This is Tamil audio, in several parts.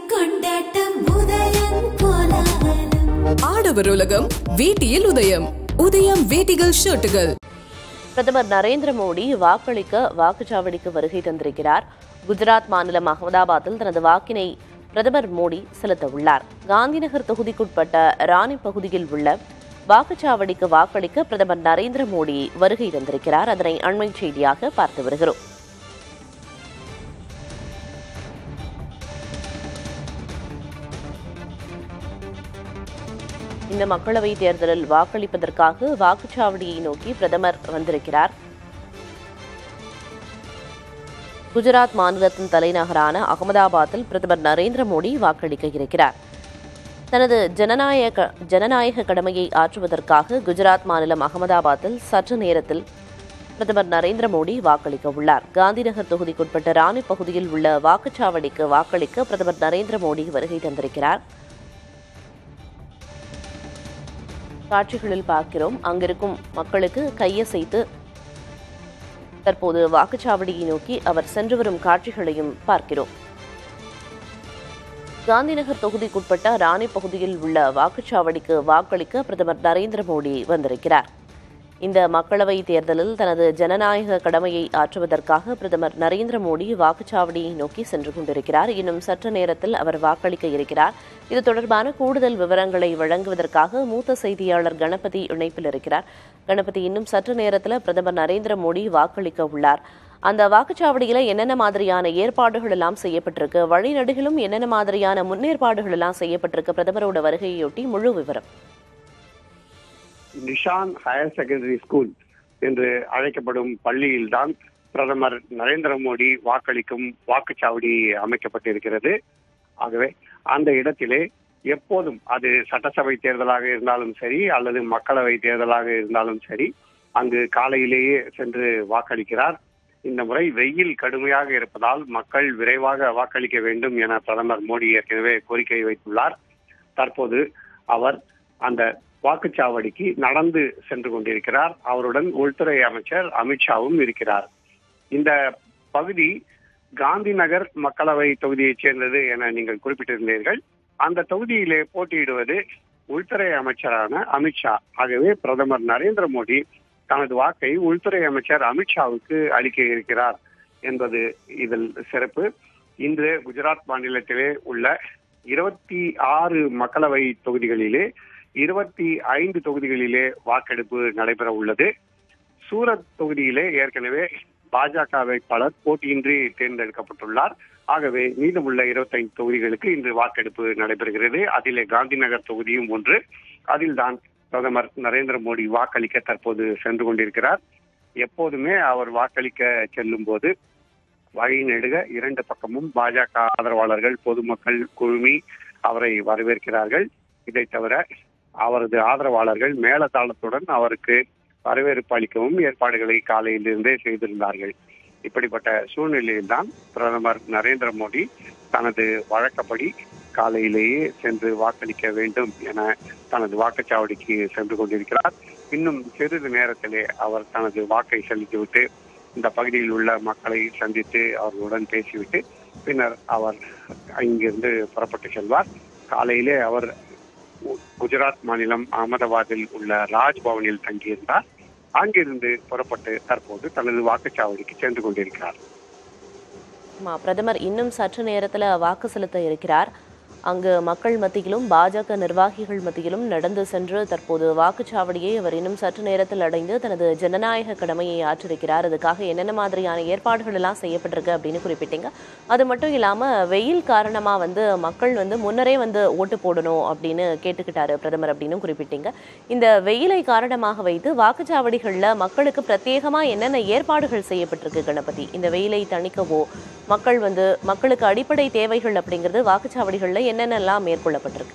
கொண்டாட்டம் உதயம் கோலாகலம் ஆடவர் உலகம் வேட்டியில் உதயம் உதயம் வேட்டிகள் ஷர்ட்டுகள் பிரதமர் நரேந்திர மோடி வாக்களிக்க வாக்குச்சாவடிக்கு வருகை தந்திருக்கிறார் குஜராத் மாநிலம் அகமதாபாத்தில் தனது வாக்கினை பிரதமர் மோடி செலுத்த உள்ளார் காந்திநகர் தொகுதிக்குட்பட்ட ராணி பகுதியில் உள்ள வாக்குச்சாவடிக்கு வாக்களிக்க பிரதமர் நரேந்திர மோடி வருகை தந்திருக்கிறார் அதனை அண்மை செய்தியாக பார்த்து வருகிறோம் இந்த மக்களவைத் தேர்தலில் வாக்களிப்பதற்காக வாக்குச்சாவடியை நோக்கி பிரதமர் வந்திருக்கிறார் குஜராத் மாநிலத்தின் தலைநகரான அகமதாபாத்தில் பிரதமர் நரேந்திர மோடி வாக்களிக்க இருக்கிறார் தனது ஜனநாயக ஜனநாயக கடமையை ஆற்றுவதற்காக குஜராத் மாநிலம் அகமதாபாத்தில் சற்று நேரத்தில் பிரதமர் நரேந்திர மோடி வாக்களிக்க உள்ளார் காந்திநகர் தொகுதிக்குட்பட்ட ராணி பகுதியில் உள்ள வாக்குச்சாவடிக்கு வாக்களிக்க பிரதமர் நரேந்திர மோடி வருகை தந்திருக்கிறார் காட்சிகளில் பார்க்கிறோம் அங்கிருக்கும் மக்களுக்கு கையசைத்து தற்போது வாக்குச்சாவடியை நோக்கி அவர் சென்று வரும் காட்சிகளையும் பார்க்கிறோம் காந்திநகர் தொகுதிக்குட்பட்ட ராணி பகுதியில் உள்ள வாக்குச்சாவடிக்கு வாக்களிக்க பிரதமர் நரேந்திர மோடி வந்திருக்கிறார் இந்த மக்களவை தேர்தலில் தனது ஜனநாயக கடமையை ஆற்றுவதற்காக பிரதமர் நரேந்திர மோடி வாக்குச்சாவடியை நோக்கி சென்று கொண்டிருக்கிறார் இன்னும் சற்று நேரத்தில் அவர் வாக்களிக்க இருக்கிறார் இது தொடர்பான கூடுதல் விவரங்களை வழங்குவதற்காக மூத்த செய்தியாளர் கணபதி இணைப்பில் இருக்கிறார் கணபதி இன்னும் சற்று நேரத்தில் பிரதமர் நரேந்திர மோடி வாக்களிக்க உள்ளார் அந்த வாக்குச்சாவடியில என்னென்ன மாதிரியான ஏற்பாடுகள் எல்லாம் செய்யப்பட்டிருக்கு வழிநடுகிலும் என்னென்ன மாதிரியான முன்னேற்பாடுகள் எல்லாம் செய்யப்பட்டிருக்கு பிரதமரோட வருகையொட்டி முழு விவரம் நிஷான் ஹையர் செகண்டரி ஸ்கூல் என்று அழைக்கப்படும் பள்ளியில்தான் பிரதமர் நரேந்திர மோடி வாக்களிக்கும் வாக்குச்சாவடி அமைக்கப்பட்டிருக்கிறது ஆகவே அந்த இடத்திலே எப்போதும் அது சட்டசபை தேர்தலாக இருந்தாலும் சரி அல்லது மக்களவை தேர்தலாக இருந்தாலும் சரி அங்கு காலையிலேயே சென்று வாக்களிக்கிறார் இந்த முறை வெயில் கடுமையாக இருப்பதால் மக்கள் விரைவாக வாக்களிக்க வேண்டும் என பிரதமர் மோடி ஏற்கனவே கோரிக்கை வைத்துள்ளார் தற்போது அவர் அந்த வாக்குச்சாவடிக்கு நடந்து சென்று கொண்டிருக்கிறார் அவருடன் உள்துறை அமைச்சர் அமித்ஷாவும் இருக்கிறார் இந்த பகுதி காந்தி நகர் மக்களவை தொகுதியைச் சேர்ந்தது என நீங்கள் குறிப்பிட்டிருந்தீர்கள் அந்த தொகுதியிலே போட்டியிடுவது உள்துறை அமைச்சரான அமித்ஷா ஆகவே பிரதமர் நரேந்திர மோடி தனது வாக்கை உள்துறை அமைச்சர் அமித்ஷாவுக்கு அளிக்க இருக்கிறார் என்பது இதில் சிறப்பு இன்று குஜராத் மாநிலத்திலே உள்ள இருபத்தி ஆறு மக்களவை தொகுதிகளிலே இருபத்தி ஐந்து தொகுதிகளிலே வாக்கெடுப்பு நடைபெற உள்ளது சூரத் தொகுதியிலே ஏற்கனவே பாஜக வேட்பாளர் போட்டியின்றி தேர்ந்தெடுக்கப்பட்டுள்ளார் ஆகவே மீதமுள்ள இருபத்தைந்து தொகுதிகளுக்கு இன்று வாக்கெடுப்பு நடைபெறுகிறது அதிலே காந்தி நகர் தொகுதியும் ஒன்று அதில்தான் பிரதமர் நரேந்திர மோடி வாக்களிக்க தற்போது சென்று கொண்டிருக்கிறார் எப்போதுமே அவர் வாக்களிக்க செல்லும் போது வழி நெடுக இரண்டு பக்கமும் பாஜக ஆதரவாளர்கள் பொதுமக்கள் குழுமி அவரை வரவேற்கிறார்கள் இதை தவிர அவரது ஆதரவாளர்கள் மேலதாளத்துடன் அவருக்கு வரவேற்பு அளிக்கவும் ஏற்பாடுகளை காலையிலிருந்தே செய்திருந்தார்கள் இப்படிப்பட்ட சூழ்நிலையில்தான் பிரதமர் நரேந்திர மோடி தனது வழக்கப்படி காலையிலேயே சென்று வாக்களிக்க வேண்டும் என தனது வாக்குச்சாவடிக்கு சென்று கொண்டிருக்கிறார் இன்னும் சிறிது நேரத்திலே அவர் தனது வாக்கை செலுத்திவிட்டு இந்த பகுதியில் உள்ள மக்களை சந்தித்து அவர்களுடன் பேசிவிட்டு பின்னர் அவர் இங்கிருந்து புறப்பட்டு செல்வார் காலையிலே அவர் குஜராத் மாநிலம் அகமதாபாத்தில் உள்ள ராஜ்பவனில் தங்கியிருந்தார் அங்கிருந்து புறப்பட்டு தற்போது தனது வாக்குச்சாவடிக்கு சென்று கொண்டிருக்கிறார் ஆமா, பிரதமர் இன்னும் சற்று நேரத்துல வாக்கு செலுத்த இருக்கிறார் அங்கு மக்கள் மத்தியிலும் பாஜக நிர்வாகிகள் மத்தியிலும் நடந்து சென்று தற்போது வாக்குச்சாவடியை அவர் இன்னும் சற்று நேரத்தில் அடைந்து தனது ஜனநாயக கடமையை ஆற்றிருக்கிறார் அதுக்காக என்னென்ன மாதிரியான ஏற்பாடுகள் எல்லாம் செய்யப்பட்டிருக்கு அப்படின்னு குறிப்பிட்டீங்க அது மட்டும் இல்லாம வெயில் காரணமா வந்து மக்கள் வந்து முன்னரே வந்து ஓட்டு போடணும் அப்படின்னு கேட்டுக்கிட்டாரு பிரதமர் அப்படின்னு குறிப்பிட்டீங்க இந்த வெயிலை காரணமாக வைத்து வாக்குச்சாவடிகள்ல மக்களுக்கு பிரத்யேகமா என்னென்ன ஏற்பாடுகள் செய்யப்பட்டிருக்கு கணபதி இந்த வெயிலை தணிக்கவோ மக்கள் வந்து மக்களுக்கு அடிப்படை தேவைகள் அப்படிங்கிறது வாக்குச்சாவடிகள்ல என்னென்னலாம் மேற்கொள்ளப்பட்டிருக்கு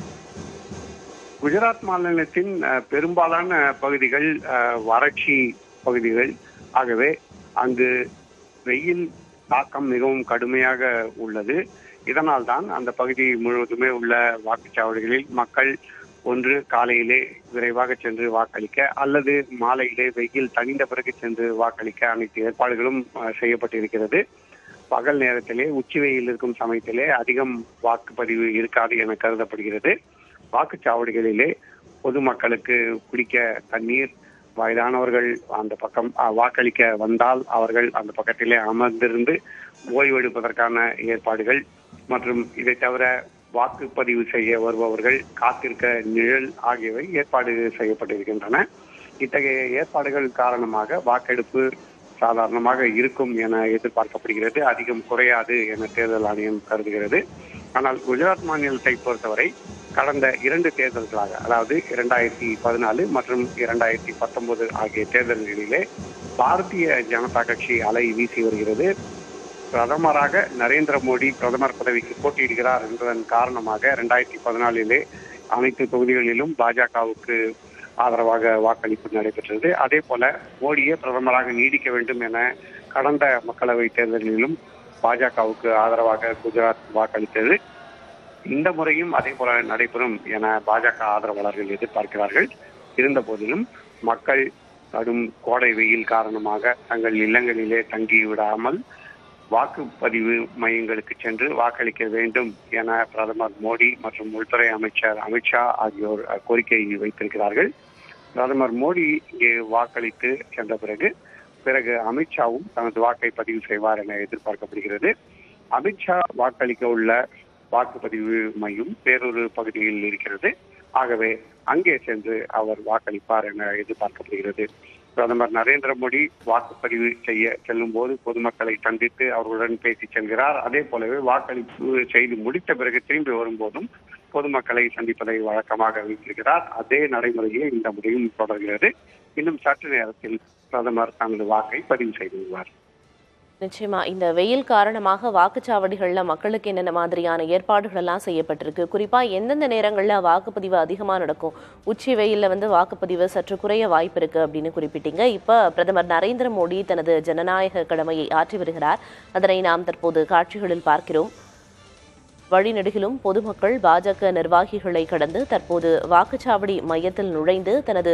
குஜராத் மாநிலத்தின் அஹ், பெரும்பாலான பகுதிகள் அஹ், வறட்சி பகுதிகள் ஆகவே அங்கு வெயில் தாக்கம் மிகவும் கடுமையாக உள்ளது இதனால் தான் அந்த பகுதி முழுவதுமே உள்ள வாக்குச்சாவடிகளில் மக்கள் ஒன்று காலையிலே விரைவாக சென்று வாக்களிக்க அல்லது மாலையிலே வெயில் தணிந்த பிறகு சென்று வாக்களிக்க அனைத்து ஏற்பாடுகளும் அஹ், செய்யப்பட்டிருக்கிறது பகல் நேரத்திலே உச்சி வெயில் இருக்கும் சமயத்திலே அதிகம் வாக்குப்பதிவு இருக்காது என கருதப்படுகிறது வாக்குச்சாவடிகளிலே பொதுமக்களுக்கு குடிக்க தண்ணீர் வயதானவர்கள் அந்த பக்கம் அஹ், வாக்களிக்க வந்தால் அவர்கள் அந்த பக்கத்திலே அமர்ந்திருந்து ஓய்வெடுப்பதற்கான ஏற்பாடுகள் மற்றும் இதை தவிர வாக்குப்பதிவு செய்ய வருபவர்கள் காத்திருக்க நிழல் ஆகியவை ஏற்பாடு செய்யப்பட்டிருக்கின்றன இத்தகைய ஏற்பாடுகள் காரணமாக வாக்கெடுப்பு சாதாரணமாக இருக்கும் என எதிர்பார்க்கப்படுகிறது அதிகம் குறையாது என தேர்தல் ஆணையம் கருதுகிறது ஆனால் குஜராத் மாநிலத்தை பொறுத்தவரை கடந்த இரண்டு தேர்தல்களாக அதாவது இரண்டாயிரத்தி பதினாலு மற்றும் இரண்டாயிரத்தி பத்தொன்பது ஆகிய தேர்தல்களிலே பாரதிய ஜனதா கட்சி அலை வீசி வருகிறது பிரதமராக நரேந்திர மோடி பிரதமர் பதவிக்கு போட்டியிடுகிறார் என்பதன் காரணமாக இரண்டாயிரத்தி பதினாலிலே அனைத்து தொகுதிகளிலும் பாஜகவுக்கு ஆதரவாக வாக்களிப்பு நடைபெற்றது அதே போல மோடியே பிரதமராக நீடிக்க வேண்டும் என கடந்த மக்களவை தேர்தலிலும் பாஜகவுக்கு ஆதரவாக குஜராத் வாக்களித்தது இந்த முறையும் அதே போல நடைபெறும் என பாஜக ஆதரவாளர்கள் எதிர்பார்க்கிறார்கள் இருந்த போதிலும் மக்கள் கடும் கோடை வெயில் காரணமாக தங்கள் இல்லங்களிலே தங்கி விடாமல் வாக்குப்பதிவு மையங்களுக்கு சென்று வாக்களிக்க வேண்டும் என பிரதமர் மோடி மற்றும் உள்துறை அமைச்சர் அமித்ஷா ஆகியோர் அஹ், கோரிக்கை வைத்திருக்கிறார்கள் பிரதமர் மோடி இங்கே வாக்களித்து சென்ற பிறகு பிறகு அமித்ஷாவும் தனது வாக்கை பதிவு செய்வார் என எதிர்பார்க்கப்படுகிறது அமித்ஷா வாக்களிக்க உள்ள வாக்குப்பதிவு மையம் வேறொரு பகுதியில் இருக்கிறது ஆகவே அங்கே சென்று அவர் வாக்களிப்பார் என எதிர்பார்க்கப்படுகிறது பிரதமர் நரேந்திர மோடி வாக்குப்பதிவு செய்ய செல்லும் போது பொதுமக்களை சந்தித்து அவர்களுடன் பேசி செல்கிறார் அதே போலவே வாக்களிப்பு செய்து முடித்த பிறகு திரும்பி வரும்போதும் பொதுமக்களை சந்திப்பதை வழக்கமாக வைத்திருக்கிறார் அதே நடைமுறையே இந்த முறையும் தொடர்கிறது இன்னும் சற்று நேரத்தில் பிரதமர் தனது வாக்கை பதிவு செய்து விடுவார் நிச்சயமா இந்த வெயில் காரணமாக வாக்குச்சாவடிகள்ல மக்களுக்கு என்னென்ன மாதிரியான ஏற்பாடுகள் எல்லாம் செய்யப்பட்டிருக்கு குறிப்பா எந்தெந்த நேரங்கள்ல வாக்குப்பதிவு அதிகமா நடக்கும் உச்சி வெயில்ல வந்து வாக்குப்பதிவு சற்று குறைய வாய்ப்பு இருக்கு அப்படின்னு குறிப்பிட்டீங்க இப்ப பிரதமர் நரேந்திர மோடி தனது ஜனநாயக கடமையை ஆற்றி வருகிறார் அதனை நாம் தற்போது காட்சிகளில் பார்க்கிறோம் வழிநெடுகிலும் பொதுமக்கள் பாஜக நிர்வாகிகளை கடந்து தற்போது வாக்குச்சாவடி மையத்தில் நுழைந்து தனது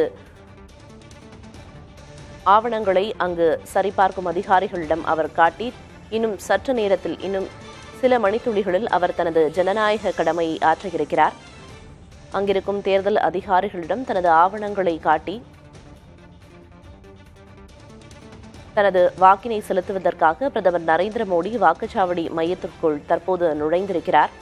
ஆவணங்களை அங்கு சரிபார்க்கும் அதிகாரிகளிடம் அவர் காட்டி இன்னும் சற்று நேரத்தில் இன்னும் சில மணித்துளிகளில் அவர் தனது ஜனநாயக கடமையை ஆற்ற இருக்கிறார் அங்கிருக்கும் தேர்தல் அதிகாரிகளிடம் தனது ஆவணங்களை காட்டி தனது வாக்கினை செலுத்துவதற்காக பிரதமர் நரேந்திர மோடி வாக்குச்சாவடி மையத்திற்குள் தற்போது நுழைந்திருக்கிறார்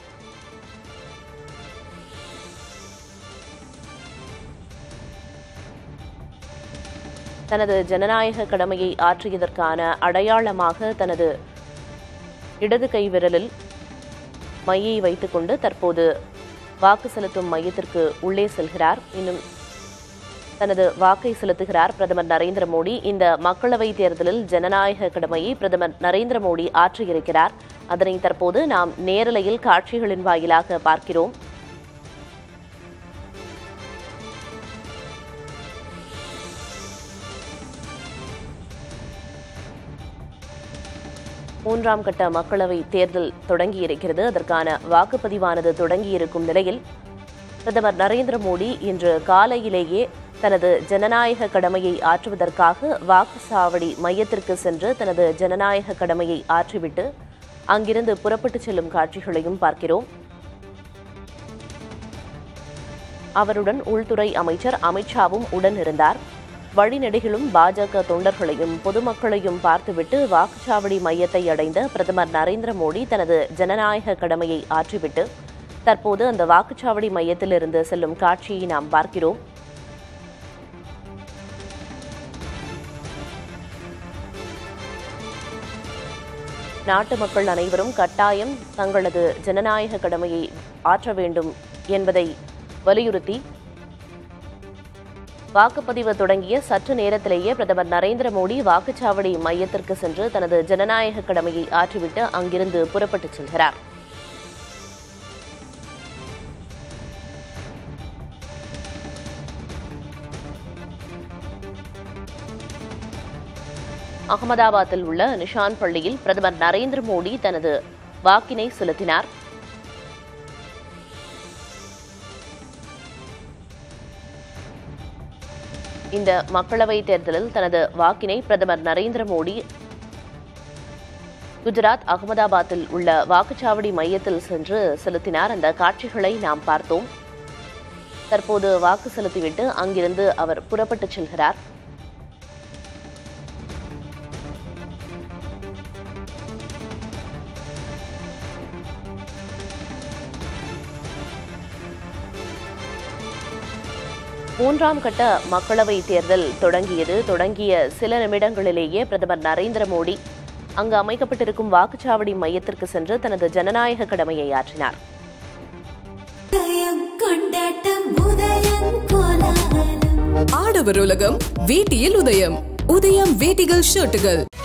தனது ஜனநாயக கடமையை ஆற்றியதற்கான அடையாளமாக தனது இடது கை விரலில் மையை வைத்துக்கொண்டு தற்போது வாக்கு செலுத்தும் மையத்திற்கு உள்ளே செல்கிறார் இன்னும் தனது வாக்கை செலுத்துகிறார் பிரதமர் நரேந்திர மோடி இந்த மக்களவை தேர்தலில் ஜனநாயக கடமையை பிரதமர் நரேந்திர மோடி ஆற்றியிருக்கிறார் அதனை தற்போது நாம் நேரலையில் காட்சிகளின் வாயிலாக பார்க்கிறோம் மூன்றாம் கட்ட மக்களவை தேர்தல் தொடங்கியிருக்கிறது அதற்கான வாக்குப்பதிவானது தொடங்கியிருக்கும் நிலையில் பிரதமர் நரேந்திர மோடி இன்று காலையிலேயே தனது ஜனநாயக கடமையை ஆற்றுவதற்காக வாக்குச்சாவடி மையத்திற்கு சென்று தனது ஜனநாயக கடமையை ஆற்றிவிட்டு அங்கிருந்து புறப்பட்டுச் செல்லும் காட்சிகளையும் பார்க்கிறோம் அவருடன் உள்துறை அமைச்சர் அமித்ஷாவும் உடன் இருந்தார் வழிநெடுகிலும் பாஜக தொண்டர்களையும் பொதுமக்களையும் பார்த்துவிட்டு வாக்குச்சாவடி மையத்தை அடைந்த பிரதமர் நரேந்திர மோடி தனது ஜனநாயக கடமையை ஆற்றிவிட்டு தற்போது அந்த வாக்குச்சாவடி மையத்திலிருந்து செல்லும் காட்சியை நாம் பார்க்கிறோம் நாட்டு மக்கள் அனைவரும் கட்டாயம் தங்களது ஜனநாயக கடமையை ஆற்ற வேண்டும் என்பதை வலியுறுத்தி வாக்குப்பதிவு தொடங்கிய சற்று நேரத்திலேயே பிரதமர் நரேந்திர மோடி வாக்குச்சாவடி மையத்திற்கு சென்று தனது ஜனநாயக கடமையை ஆற்றிவிட்டு அங்கிருந்து புறப்பட்டுச் செல்கிறார் அகமதாபாத்தில் உள்ள நிஷான் பள்ளியில் பிரதமர் நரேந்திர மோடி தனது வாக்கினை செலுத்தினார் இந்த மக்களவை தேர்தலில் தனது வாக்கினை பிரதமர் நரேந்திர மோடி குஜராத் அகமதாபாத்தில் உள்ள வாக்குச்சாவடி மையத்தில் சென்று செலுத்தினார் அந்த காட்சிகளை நாம் பார்த்தோம் தற்போது வாக்கு செலுத்திவிட்டு அங்கிருந்து அவர் புறப்பட்டுச் செல்கிறார் மூன்றாம் கட்ட மக்களவை தேர்தல் தொடங்கியது தொடங்கிய சில நிமிடங்களிலேயே பிரதமர் நரேந்திர மோடி அங்கு அமைக்கப்பட்டிருக்கும் வாக்குச்சாவடி மையத்திற்கு சென்று தனது ஜனநாயக கடமையை ஆற்றினார் உதயம் கொண்டாட்டம் உதயம் கோலாகலம் ஆடவர் உலகம் வேட்டியில் உதயம் உதயம் வேட்டிகள் ஷர்ட்டுகள்